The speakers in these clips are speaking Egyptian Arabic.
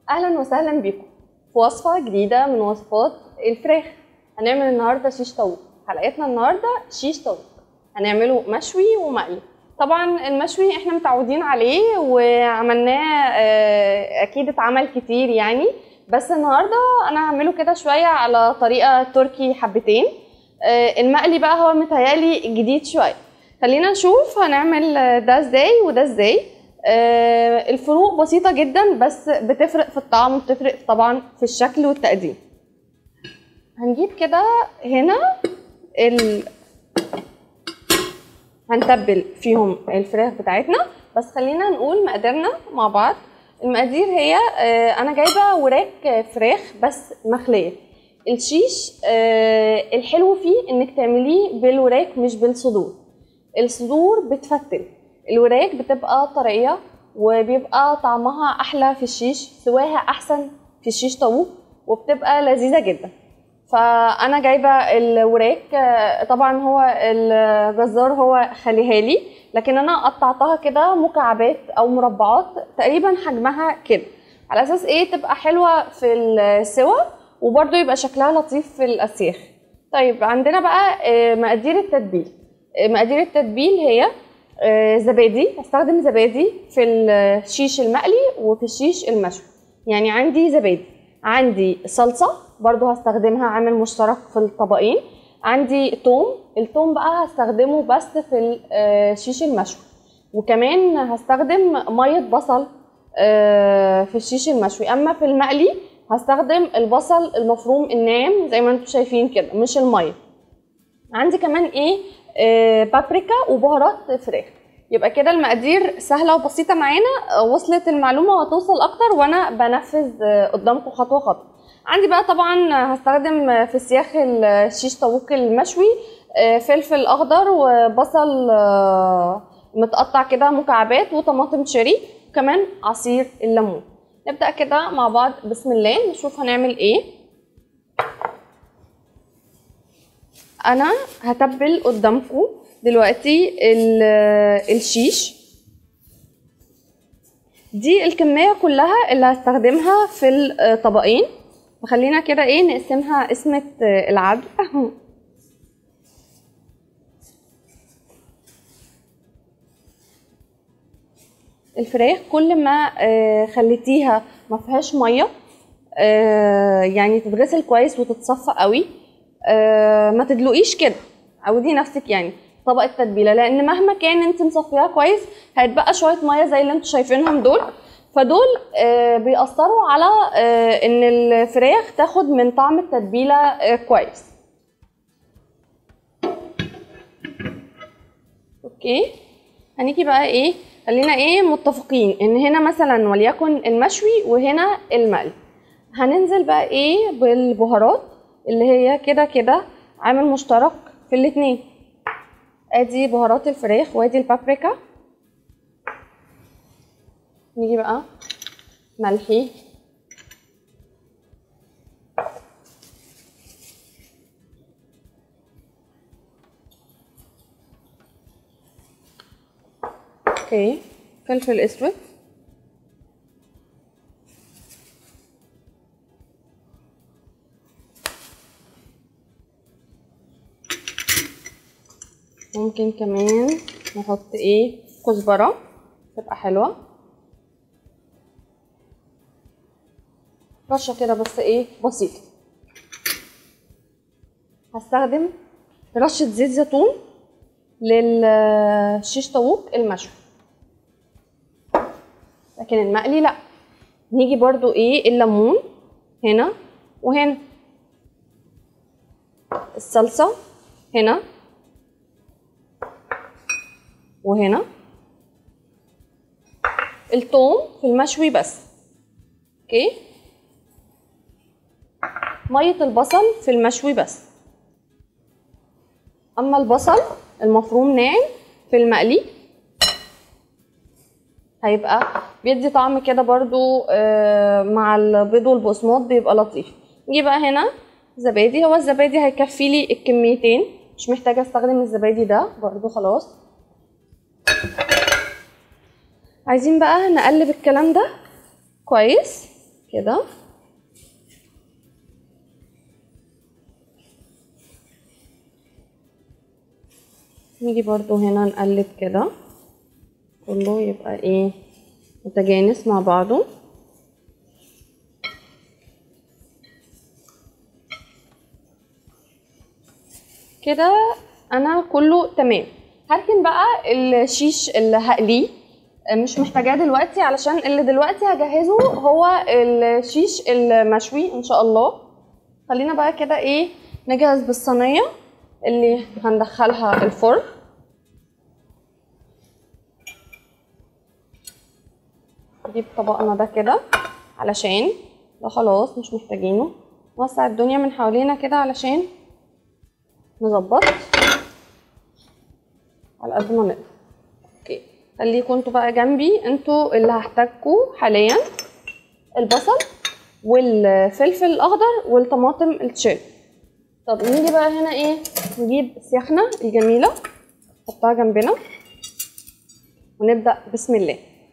اهلا وسهلا بكم في وصفه جديده من وصفات الفراخ هنعمل النهارده شيش طاووق حلقتنا النهارده شيش طاووق هنعمله مشوي ومقلي طبعا المشوي احنا متعودين عليه وعملناه آه، اكيد اتعمل كتير يعني بس النهارده انا هعمله كده شويه على طريقه تركي حبتين آه، المقلي بقى هو متهيالي جديد شويه خلينا نشوف هنعمل ده ازاي وده ازاي آه، الفروق بسيطة جدا بس بتفرق في الطعم وبتفرق طبعا في الشكل والتقديم هنجيب كده هنا ال... هنتبل فيهم الفراخ بتاعتنا بس خلينا نقول مقاديرنا مع بعض المقادير هي آه، انا جايبه وراك فراخ بس مخليه الشيش آه، الحلو فيه انك تعمليه بالوراك مش بالصدور الصدور بتفتل الوراك بتبقى طريه وبيبقى طعمها احلى في الشيش سواها احسن في الشيش طاووق وبتبقى لذيذه جدا فانا جايبه الوراك آه، طبعا هو الجزار هو خليها لي لكن انا قطعتها كده مكعبات او مربعات تقريبا حجمها كده على اساس ايه تبقى حلوه في السوا وبرده يبقى شكلها لطيف في الاسياخ طيب عندنا بقى آه، مقادير التتبيل آه، مقادير التتبيل هي آه، زبادي هستخدم زبادي في الشيش المقلي وفي الشيش المشوي يعني عندي زبادي عندي صلصه برضو هستخدمها عامل مشترك في الطبقين عندي توم التوم بقى هستخدمه بس في الشيش المشوي وكمان هستخدم ميه بصل آه، في الشيش المشوي اما في المقلي هستخدم البصل المفروم الناعم زي ما انتم شايفين كده مش الميه عندي كمان ايه آه، بابريكا وبهارات فراخ يبقى كده المقادير سهله وبسيطه معانا آه، وصلت المعلومه وهتوصل اكتر وانا بنفذ آه، قدامكم خطوه خطوه عندي بقى طبعا هستخدم آه، في سياخ الشيش طاووق المشوي آه، فلفل اخضر وبصل آه، متقطع كده مكعبات وطماطم شيري وكمان عصير الليمون نبدا كده مع بعض بسم الله نشوف هنعمل ايه انا هتبل قدامكم دلوقتي ال- الشيش دي الكمية كلها اللي هستخدمها في الطبقين وخلينا كده ايه نقسمها قسمة العدل الفراخ كل ما آه، خليتيها ما فيهاش ميه آه، يعني تتغسل كويس وتتصفى قوي آه، ما تدلقيش كده عودي نفسك يعني طبق التتبيله لان مهما كان انت مصفيها كويس هيتبقى شويه ميه زي اللي انتوا شايفينهم دول فدول آه، بيأثروا على آه، ان الفراخ تاخد من طعم التتبيله آه، كويس اوكي هنيجي بقى ايه خلينا ايه متفقين ان هنا مثلا وليكن المشوي وهنا المقلي هننزل بقى ايه بالبهارات اللي هي كده كده عامل مشترك في الاتنين ادي بهارات الفراخ وادي البابريكا نيجي بقى ملحي اوكي فلفل اسود ممكن كمان نحط ايه كزبرة تبقى حلوة رشة كده بس ايه بسيطة هستخدم رشة زيت زيتون للشيش طاووق المشوي لكن المقلي لا نيجي برضو ايه الليمون هنا وهنا الصلصة هنا وهنا الثوم في المشوي بس اوكي مية البصل في المشوي بس اما البصل المفروم ناعم في المقلي هيبقى بيدي طعم كده برضو آه، مع البيض والبقسماط بيبقى لطيف نيجي بقى هنا زبادي هو الزبادي هيكفي لي الكميتين مش محتاجه استخدم الزبادي ده برضو خلاص عايزين بقى نقلب الكلام ده كويس كده نيجي برضو هنا نقلب كده كله يبقى ايه متجانس مع بعضه كده انا كله تمام هركن بقى الشيش اللي هقليه مش محتاجاه دلوقتي علشان اللي دلوقتي هجهزه هو الشيش المشوي ان شاء الله خلينا بقى كده ايه نجهز بالصينيه اللي هندخلها الفرن نجيب طبقنا ده كده علشان ده خلاص مش محتاجينه نوسع الدنيا من حوالينا كده علشان نظبط على قد ما نقدر اوكي خليكم انتوا بقى جنبي انتوا اللي هحتاجكوا حاليا البصل والفلفل الاخضر والطماطم التشيري طب نيجي بقى هنا ايه نجيب السيخنه الجميله نحطها جنبنا ونبدا بسم الله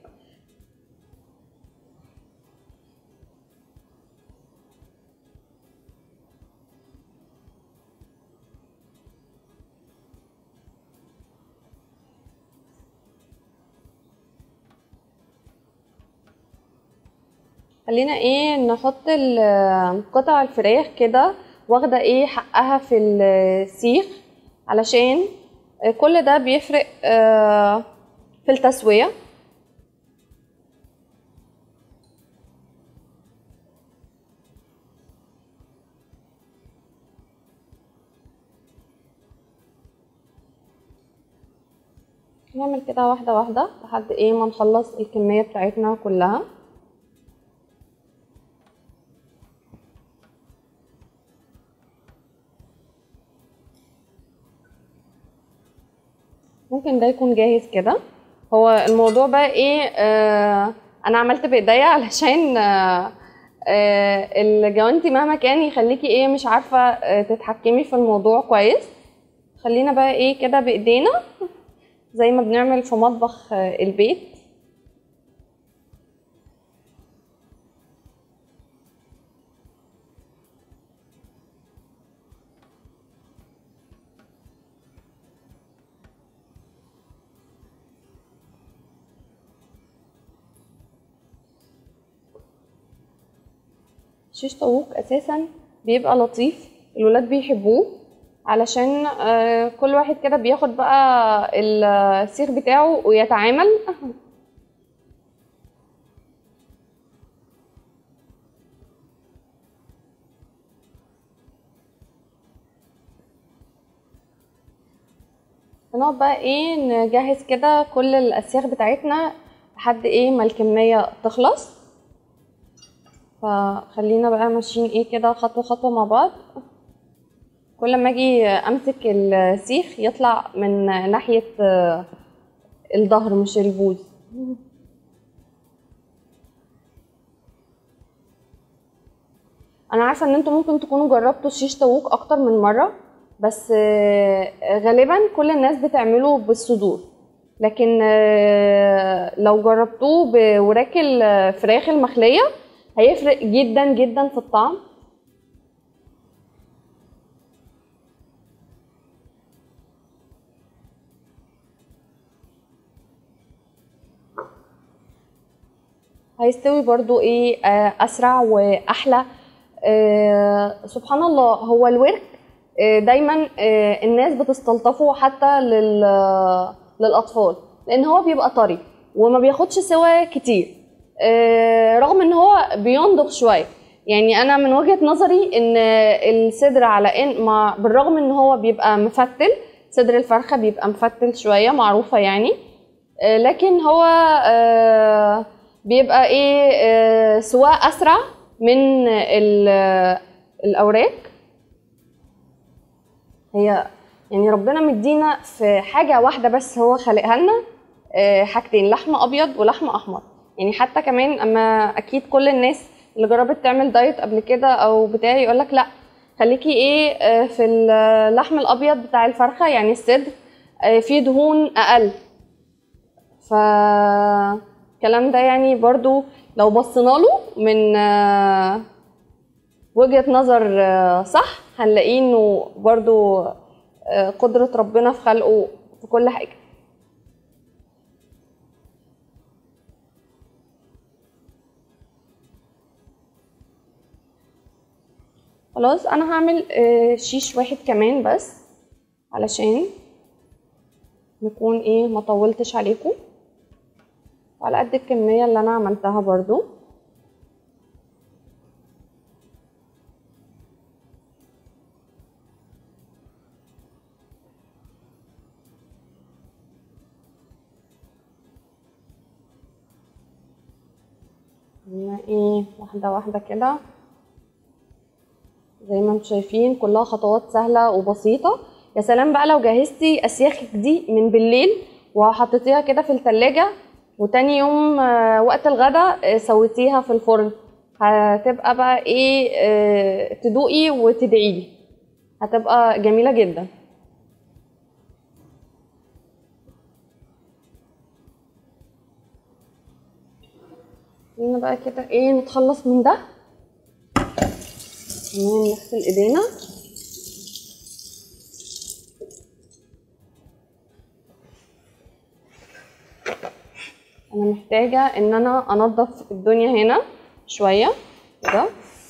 خلينا ايه نحط ال- قطع الفراخ كده واخده ايه حقها في السيخ علشان كل ده بيفرق آه، في التسويه نعمل كده واحده واحده لحد ايه ما نخلص الكميه بتاعتنا كلها ممكن ده يكون جاهز كده هو الموضوع بقى ايه آه انا عملت بايديا علشان آه آه الجوانتي مهما كان يخليكي ايه مش عارفه آه تتحكمي في الموضوع كويس خلينا بقى ايه كده بايدينا زي ما بنعمل في مطبخ آه البيت شيش طاووق اساسا بيبقى لطيف الولاد بيحبوه علشان آه، كل واحد كده بياخد بقى السيخ بتاعه ويتعامل هنقعد بقى ايه نجهز كده كل الاسياخ بتاعتنا لحد ايه ما الكمية تخلص فخلينا بقى ماشيين ايه كده خطوة خطوة مع بعض كل ما اجي امسك السيخ يطلع من ناحية آه، الظهر مش البوز انا عارفة ان انتوا ممكن تكونوا جربتوا الشيش طاووق اكتر من مرة بس آه، غالبا كل الناس بتعمله بالصدور لكن آه، لو جربتوه بوراك الفراخ المخلية هيفرق جدا جدا في الطعم هيستوي برضو ايه آه، اسرع واحلى آه، سبحان الله هو الورك آه، دايما آه، الناس بتستلطفه حتى لل للاطفال لان هو بيبقى طري وما بياخدش سوا كتير آه، رغم ان هو بينضغ شويه يعني انا من وجهه نظري ان الصدر على ان مع بالرغم ان هو بيبقى مفتل صدر الفرخه بيبقى مفتل شويه معروفه يعني آه، لكن هو آه، بيبقى ايه آه، سواء اسرع من ال- الاوراق هي يعني ربنا مدينا في حاجه واحده بس هو خلقها لنا آه، حاجتين لحم ابيض ولحم احمر يعني حتى كمان اما اكيد كل الناس اللي جربت تعمل دايت قبل كده او بتاع يقول لك لا خليكي ايه آه، في اللحم الابيض بتاع الفرخه يعني الصدر آه، فيه دهون اقل فالكلام ده يعني برضو لو بصينا له من آه، وجهة نظر آه، صح هنلاقيه انه برضو آه، قدرة ربنا في خلقه في كل حاجة خلاص انا هعمل آه، شيش واحد كمان بس علشان نكون ايه ما طولتش عليكم وعلى قد الكمية اللي انا عملتها برضو خلينا ايه واحدة واحدة كده زي ما انتم شايفين كلها خطوات سهلة وبسيطة يا سلام بقى لو جهزتي اسياخك دي من بالليل وحطيتيها كده في التلاجة وتاني يوم آه، وقت الغدا آه، سويتيها في الفرن هتبقى بقى ايه آه، تدوقي وتدعيلي هتبقى جميلة جدا خلينا بقى كده ايه نتخلص من ده كمان نغسل ايدينا انا محتاجة ان انا انضف الدنيا هنا شوية كده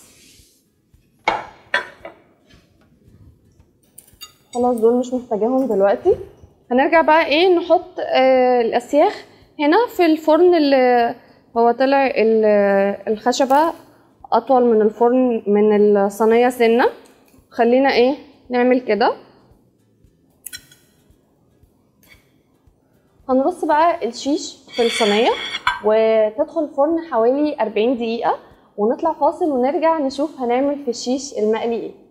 خلاص دول مش محتاجاهم دلوقتي هنرجع بقى ايه نحط آه الاسياخ هنا في الفرن اللي هو طلع ال- الخشبة اطول من الفرن من الصينية سنة خلينا ايه نعمل كده هنرص بقى الشيش في الصينية وتدخل الفرن حوالي 40 دقيقة ونطلع فاصل ونرجع نشوف هنعمل في الشيش المقلي ايه